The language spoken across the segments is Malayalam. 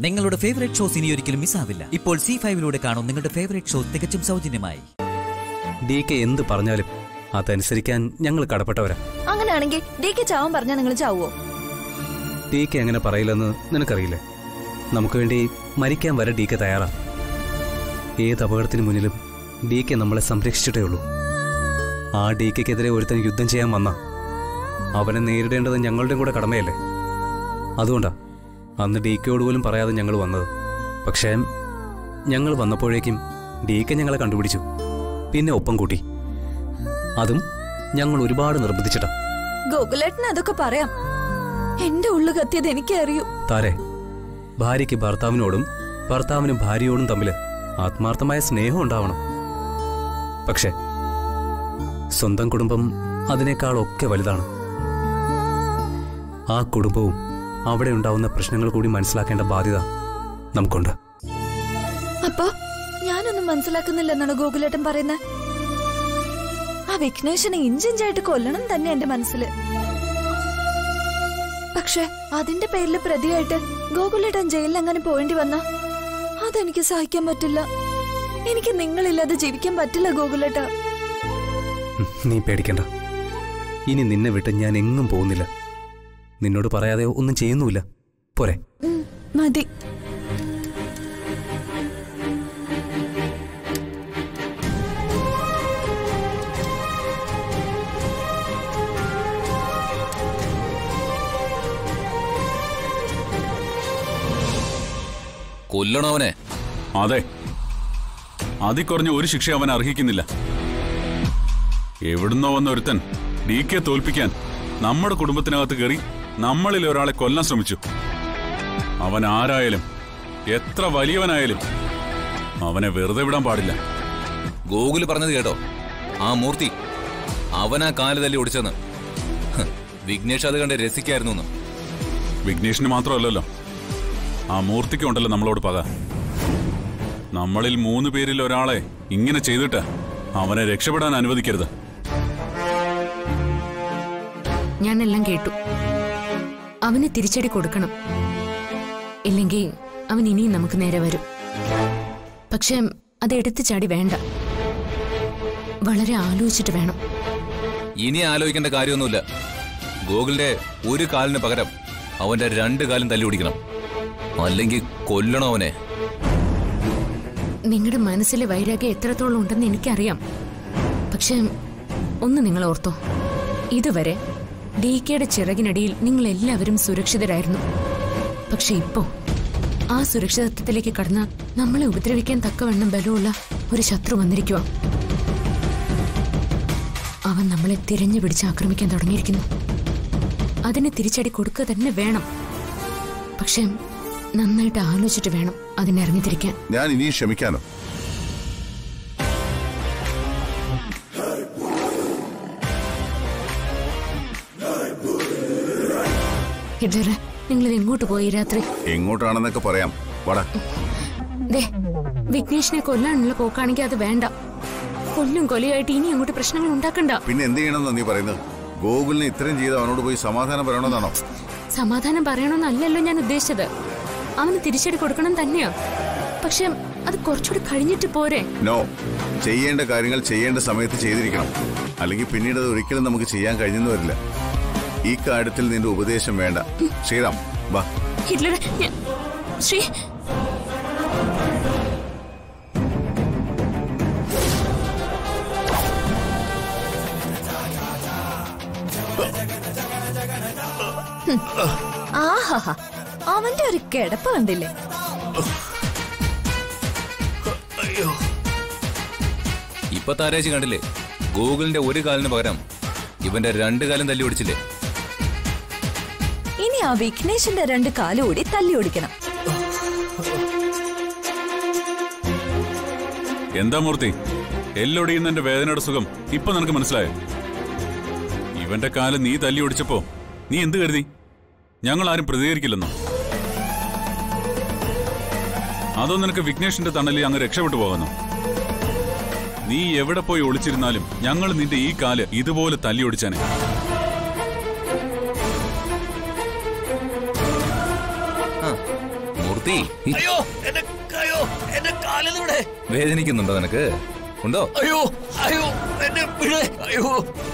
നിങ്ങളുടെ ഫേവറേറ്റ് ഷോസ് ഇനി ഒരിക്കലും മിസ്സാവില്ല ഇപ്പോൾ സി ഫൈവിലൂടെ കാണും നിങ്ങളുടെ ഫേവറേറ്റ് ഷോ തികച്ചും സൗജന്യമായി ഡി കെ എന്ത് പറഞ്ഞാലും അതനുസരിക്കാൻ ഞങ്ങൾ കടപ്പെട്ടവരാ അങ്ങനെയാണെങ്കിൽ ഡി കെ ചാവാൻ പറഞ്ഞാൽ നിങ്ങൾ ചാവുമോ ഡി കെ അങ്ങനെ പറയില്ലെന്ന് നിനക്കറിയില്ലേ നമുക്ക് വേണ്ടി മരിക്കാൻ വരെ ഡി കെ തയ്യാറാ ഏത് അപകടത്തിന് മുന്നിലും ഡി കെ നമ്മളെ സംരക്ഷിച്ചിട്ടേ ഉള്ളൂ ആ ഡി കെക്കെതിരെ ഒരുത്തൻ യുദ്ധം ചെയ്യാൻ വന്ന അവനെ നേരിടേണ്ടത് ഞങ്ങളുടെയും കൂടെ കടമയല്ലേ അതുകൊണ്ടാ അന്ന് ഡി കെയോട് പോലും പറയാതെ ഞങ്ങൾ വന്നത് പക്ഷേ ഞങ്ങൾ വന്നപ്പോഴേക്കും ഡി കെ ഞങ്ങളെ കണ്ടുപിടിച്ചു പിന്നെ ഒപ്പം കൂട്ടി അതും ഞങ്ങൾ ഒരുപാട് നിർബന്ധിച്ചിട്ടാ ഗോകുലേട്ടന് അതൊക്കെ പറയാം എന്റെ ഉള്ളു കത്തിയത് എനിക്കേ അറിയൂ താരെ ഭാര്യയ്ക്ക് ഭർത്താവിനോടും ഭർത്താവിനും ഭാര്യയോടും തമ്മിൽ ആത്മാർത്ഥമായ സ്നേഹം ഉണ്ടാവണം പക്ഷേ സ്വന്തം കുടുംബം അതിനേക്കാളൊക്കെ വലുതാണ് ആ കുടുംബവും അവിടെ ഉണ്ടാവുന്ന പ്രശ്നങ്ങൾ കൂടി മനസ്സിലാക്കേണ്ട ബാധ്യത നമുക്കുണ്ട് അപ്പൊ ഞാനൊന്നും മനസ്സിലാക്കുന്നില്ലെന്നാണ് ഗോകുലേട്ടൻ പറയുന്നത് ആ വിഘ്നേശനെ ഇഞ്ചിഞ്ചായിട്ട് കൊല്ലണം തന്നെ എന്റെ മനസ്സില് പക്ഷെ അതിന്റെ പേരിൽ പ്രതിയായിട്ട് ഗോകുലേട്ടൻ ജയിലിൽ അങ്ങനെ പോവേണ്ടി വന്ന അതെനിക്ക് സഹിക്കാൻ പറ്റില്ല എനിക്ക് നിങ്ങളില്ലാതെ ജീവിക്കാൻ പറ്റില്ല ഗോകുലേട്ട ഉം, നീ പേടിക്കണ്ട ഇനി നിന്നെ വിട്ട് ഞാൻ എങ്ങും പോകുന്നില്ല നിന്നോട് പറയാതെ ഒന്നും ചെയ്യുന്നുമില്ല പോരെ ഉം, മതി കൊല്ലണോ അവനെ അതെ അതി കുറഞ്ഞ ഒരു ശിക്ഷ അവൻ അർഹിക്കുന്നില്ല എവിടുന്നോ വന്ന ഒരുത്തൻ ഡി കെ തോൽപ്പിക്കാൻ നമ്മുടെ കുടുംബത്തിനകത്ത് കയറി നമ്മളിൽ ഒരാളെ കൊല്ലാൻ ശ്രമിച്ചു അവൻ ആരായാലും എത്ര വലിയവനായാലും അവനെ വെറുതെ വിടാൻ പാടില്ല ഗോകുല് പറഞ്ഞത് കേട്ടോ ആ മൂർത്തി അവനാ കാല് തല്ലി ഒടിച്ചെന്ന് ഹ്, വിഘ്നേഷ് അത് കണ്ട് രസിക്കായിരുന്നു വിഘ്നേഷിന് മാത്രമല്ലല്ലോ ആ മൂർത്തിക്കുണ്ടല്ലോ നമ്മളോട് പക നമ്മളിൽ മൂന്ന് പേരിൽ ഒരാളെ ഇങ്ങനെ ചെയ്തിട്ട് അവനെ രക്ഷപ്പെടാൻ അനുവദിക്കരുത് ഞാനെല്ലാം കേട്ടു അവന് തിരിച്ചടി കൊടുക്കണം ഇല്ലെങ്കിൽ അവൻ ഇനിയും നമുക്ക് നേരെ വരും പക്ഷെ അത് എടുത്തു ചാടി വേണ്ട വളരെ ആലോചിച്ചിട്ട് വേണം ഇനി ആലോചിക്കേണ്ട കാര്യമൊന്നുമില്ല ഗോകുലിന്റെ ഒരു കാലിന് പകരം അവന്റെ രണ്ട് കാലും തല്ലി ഒടിക്കണം അല്ലെങ്കിൽ കൊല്ലണോ അവനെ നിങ്ങളുടെ മനസ്സിലെ വൈരാഗ്യം എത്രത്തോളം ഉണ്ടെന്ന് എനിക്കറിയാം പക്ഷെ ഒന്ന് നിങ്ങൾ ഓർത്തോ ഇതുവരെ ഡി കെയുടെ ചിറകിനടിയിൽ നിങ്ങൾ എല്ലാവരും സുരക്ഷിതരായിരുന്നു പക്ഷെ ഇപ്പോ ആ സുരക്ഷിതത്വത്തിലേക്ക് കടന്ന് നമ്മളെ ഉപദ്രവിക്കാൻ തക്കവണ്ണം ബലമുള്ള ഒരു ശത്രു വന്നിരിക്കുക അവൻ നമ്മളെ തിരഞ്ഞു പിടിച്ച് ആക്രമിക്കാൻ തുടങ്ങിയിരിക്കുന്നു അതിന് തിരിച്ചടി കൊടുക്കുക തന്നെ വേണം പക്ഷെ നന്നായിട്ട് ആലോചിച്ചിട്ട് വേണം അതിനിറങ്ങിത്തിരിക്കാൻ ഞാൻ ഇനിയും ക്ഷമിക്കാനോ ഹിഡറെ നിങ്ങൾ എങ്ങോട്ട് പോയി രാത്രി എങ്ങോട്ടാണെന്നൊക്കെ പറയാം വടാ ദേ വിഘ്നേഷിനെ കൊല്ലാനുള്ള പോക്കാണെങ്കിൽ അത് വേണ്ട കൊല്ലും കൊലയായിട്ട് ഇനി അങ്ങോട്ട് പ്രശ്നങ്ങൾ ഉണ്ടാക്കണ്ട പിന്നെ എന്ത് ചെയ്യണമെന്നാ നീ പറയുന്നത് ഗോകുലിനെ ഇത്രയും ചെയ്ത് അവനോട് പോയി സമാധാനം പറയണമെന്നാണോ സമാധാനം പറയണമെന്നല്ലല്ലോ ഞാൻ ഉദ്ദേശിച്ചത് അവന് തിരിച്ചടി കൊടുക്കണം തന്നെയാ പക്ഷെ അത് കുറച്ചുകൂടി കഴിഞ്ഞിട്ട് പോരെ നോ ചെയ്യേണ്ട കാര്യങ്ങൾ ചെയ്യേണ്ട സമയത്ത് ചെയ്തിരിക്കണം അല്ലെങ്കിൽ പിന്നീട് അത് ഒരിക്കലും നമുക്ക് ചെയ്യാൻ കഴിഞ്ഞെന്ന് വരില്ല ഈ കാര്യത്തിൽ നിന്റെ ഉപദേശം വേണ്ട ശ്രീറാം വാ ഹിറ്റ്ലറെ ഞാൻ- ശ്രീ ആഹാ അവന്റെ ഒരു കിടപ്പ് കണ്ടില്ലേ ഇപ്പൊ താരേച്ചി കണ്ടില്ലേ ഗോകുലിന്റെ ഒരു കാലിന് പകരം ഇവന്റെ രണ്ട് കാലും തല്ലി ഒടിച്ചില്ലേ ഇനി ആ വിഘ്നേഷിന്റെ രണ്ട് കാലും കൂടി തല്ലി ഓടിക്കണം എന്താ മൂർത്തി എല്ലൊടിയുന്നതിന്റെ വേദനയുടെ സുഖം ഇപ്പൊ നിനക്ക് മനസ്സിലായോ ഇവന്റെ കാല് നീ തല്ലി ഒടിച്ചപ്പോ നീ എന്ത് കരുതി ഞങ്ങൾ ആരും പ്രതികരിക്കില്ലെന്നോ അതോ നിനക്ക് വിഘ്നേഷിന്റെ തണലിൽ അങ്ങ് രക്ഷപ്പെട്ടു പോകുന്നു നീ എവിടെ പോയി ഒളിച്ചിരുന്നാലും ഞങ്ങൾ നിന്റെ ഈ കാല് ഇതുപോലെ തല്ലി ഒടിച്ചാനെ മൂർത്തി അയ്യോ എന്റെ അയ്യോ എന്റെ കാലിലൂടെ വേദനിക്കുന്നുണ്ടോ നിനക്ക് ഉണ്ടോ അയ്യോ അയ്യോ എന്റെ പിഴ അയ്യോ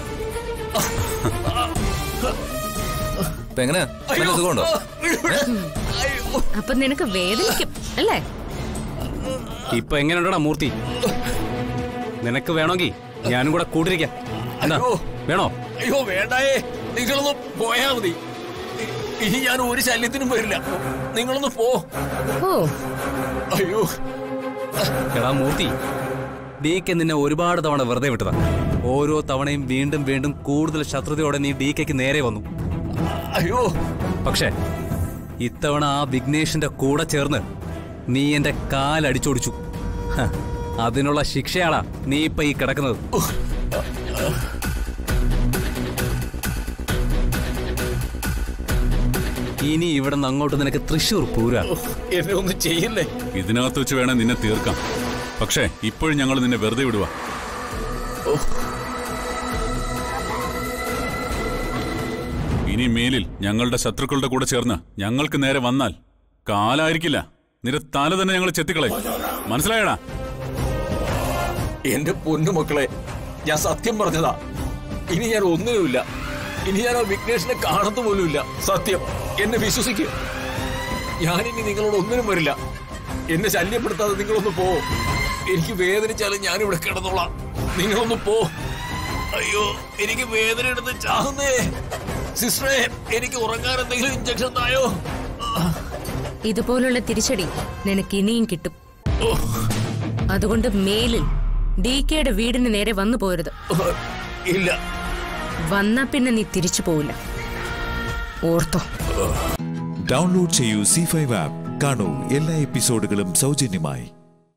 ഇപ്പൊ എങ്ങനെ നല്ല സുഖമുണ്ടോ അയ്യോ അപ്പൊ നിനക്ക് വേദനിക്കും അല്ലേ ഇപ്പൊ എങ്ങനെയുണ്ടടാ മൂർത്തി നിനക്ക് വേണമെങ്കിൽ ഞാനും കൂടെ കൂട്ടിരിക്കാം എന്താ അയ്യോ. വേണോ അയ്യോ വേണ്ടായേ നിങ്ങളൊന്ന് പോയാ മതി ഇ- ഇനി ഞാൻ ഒരു ശല്യത്തിനും വരില്ല നിങ്ങളൊന്ന് പോ ഓ അയ്യോ എടാ മൂർത്തി ഡി കെ നിന്നെ ഒരുപാട് തവണ വെറുതെ വിട്ടതാ ഓരോ തവണയും വീണ്ടും വീണ്ടും കൂടുതൽ ശത്രുതയോടെ നീ ഡി കെക്ക് നേരെ വന്നു അയ്യോ പക്ഷേ ഇത്തവണ ആ വിഘ്നേഷിന്റെ കൂടെ ചേർന്ന് നീ എന്റെ കാലടിച്ചോടിച്ചു ഹ, അതിനുള്ള ശിക്ഷയാടാ നീ ഇപ്പൊ ഈ കിടക്കുന്നത് ഇനി ഇവിടെ നിന്ന് അങ്ങോട്ട് നിനക്ക് തൃശൂർ പൂരാ എന്നെ ഒന്നും ചെയ്യില്ലേ ഇതിനകത്ത് വെച്ച് വേണേ നിന്നെ തീർക്കാം പക്ഷേ ഇപ്പോഴും ഞങ്ങൾ നിന്നെ വെറുതെ വിടുക ഇനി മേലിൽ ഞങ്ങളുടെ ശത്രുക്കളുടെ കൂടെ ചേർന്ന് ഞങ്ങൾക്ക് നേരെ വന്നാൽ കാലായിരിക്കില്ല നിന്റെ തല തന്നെ ഞങ്ങൾ ചെത്തിക്കളയും മനസ്സിലായടാ എന്റെ പൊന്നു മക്കളെ ഞാൻ സത്യം പറഞ്ഞതാ ഇനി ഞാൻ ഒന്നിനുമില്ല ഇനി ഞാൻ ആ വിഘ്നേഷിനെ കാണത്തു പോലുമില്ല സത്യം എന്നെ വിശ്വസിക്കുക ഞാനിനി നിങ്ങളോട് ഒന്നിനും വരില്ല എന്നെ ശല്യപ്പെടുത്താതെ നിങ്ങളൊന്ന് പോ എനിക്ക് വേദനിച്ചാലും ഞാനിവിടെ കിടന്നോളാം നിങ്ങളൊന്ന് പോ അയ്യോ എനിക്ക് വേദന എടുത്ത് ചാകുന്നേ സിസ്റ്ററെ എനിക്ക് ഉറങ്ങാൻ എന്തെങ്കിലും ഇഞ്ചക്ഷൻ തായോ ഇതുപോലുള്ള തിരിച്ചടി നിനക്ക് ഇനിയും കിട്ടും അതുകൊണ്ട് മേലിൽ ഡി കെയുടെ വീടിന് നേരെ വന്നു പോരുത് ഇല്ല വന്നാ പിന്നെ നീ തിരിച്ചു പോവില്ല ഓർത്തോ ഡൗൺലോഡ് ചെയ്യൂ സി ഫൈവ് ആപ്പ് കാണൂ എല്ലാ എപ്പിസോഡുകളും സൗജന്യമായി